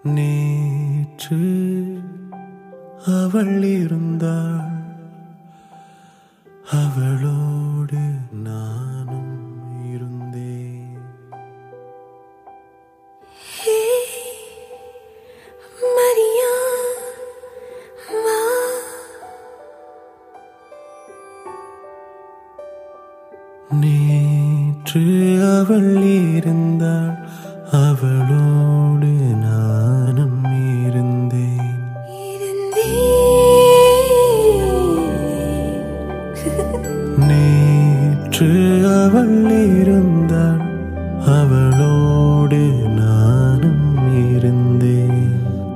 நேற்று அவள் இருந்தாள் அவளோடு நானும் இருந்தேன் மரியா வா நேற்று அவள் இருந்தாள் அவளோடு நானும் இருந்தேன் நேற்று அவள் இருந்தாள் அவளோடு நானும் இருந்தேன்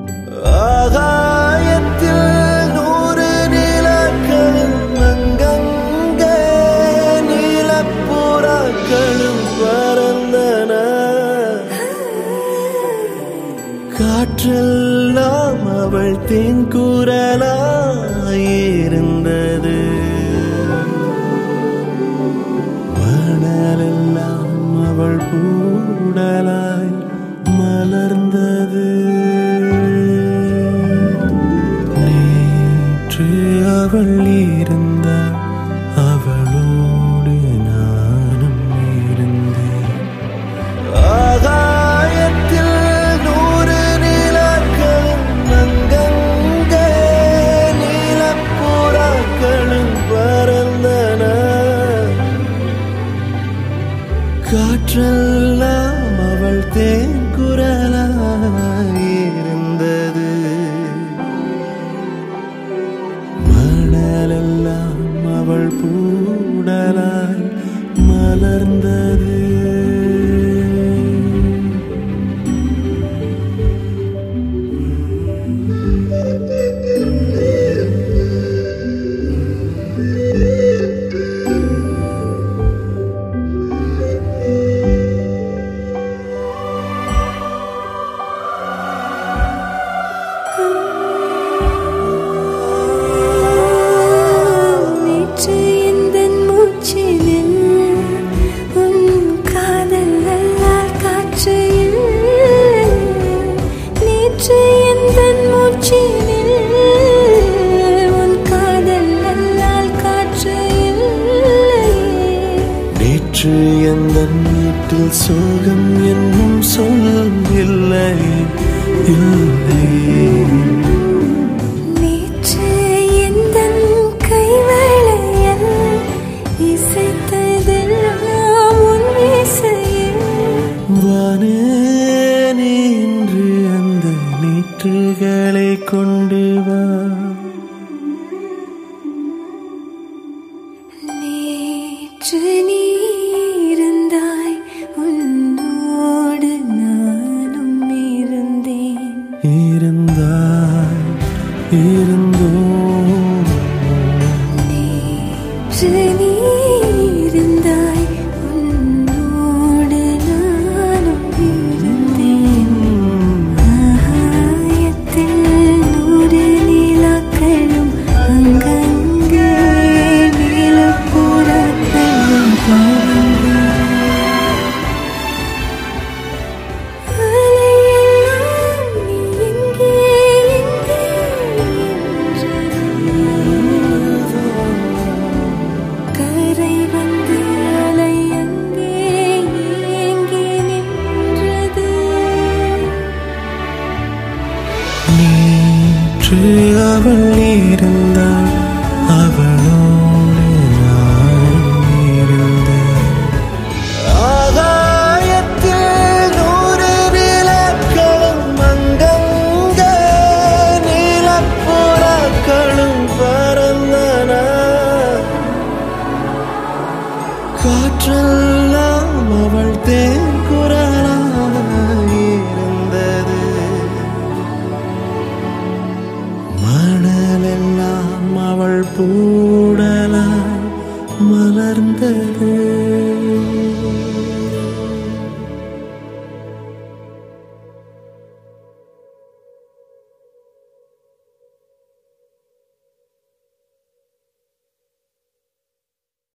ஆகாயத்தில் நூறு நிலக்களும் அங்கங்கே நீலப்புறாக்களும் பறந்தன காற்றெல்லாம் அவள் தேன் இருந்தது மணலெல்லாம் அவள் பூடலாய் மலர்ந்தது நேற்று அவள் இருந்தாள் அவளோடு நானும் இருந்தேன் ஆகாயத்தில் நூறு நிலக்களும் அங்கங்கே நீலப்புறாக்களும் பறந்தன காற்றெல்லாம் அவள் தேன் இருந்தது மணலெல்லாம் அவள் பூடலாய் மலர்ந்தது நேற்று எந்தன் மூச்சினில் உன் காதல் அல்லால் காற்று இல்லை. நேற்று எந்தன் மூச்சினில் உன் காதல் அல்லால் காற்று இல்லை. நேற்று எந்த வீட்டில் சோகம் என்னும் சொல் இல்லை இல்லை நேற்று எந்தன் கைவளையல் இசைத்ததெல்லாம் உன் இசையில். வானே நின்று அந்த நீற்றுகளை கொண்டு வா நேற்று நீ இருந்தாய் உன்னோடு நானும் இருந்தேன் இருந்தாய் இருந்தோம் நேற்று நீ இருந்தாய் உன்னோடு நானும் இருந்தேன் ஆகாயத்தில் நூறு நிலாக்களும் அங்கங்கே நீலப்புறாக்களும் பறந்தன. அலையெல்லாம் நீ எங்கே எங்கே என்றது. கரை வந்து அலை அங்கே ஏங்கி நின்றது நேற்று அவள் இருந்தாள் அவளோடு நான் இருந்தேன் ஆகாயத்தில் நூறு நிலக்களும் அங்கங்கே நீலப்புறாக்களும் பறந்தன காற்றெல்லாம் அவள் தேன் இருந்தது மணலெல்லாம் அவள் பூடலாய் மலர்ந்தது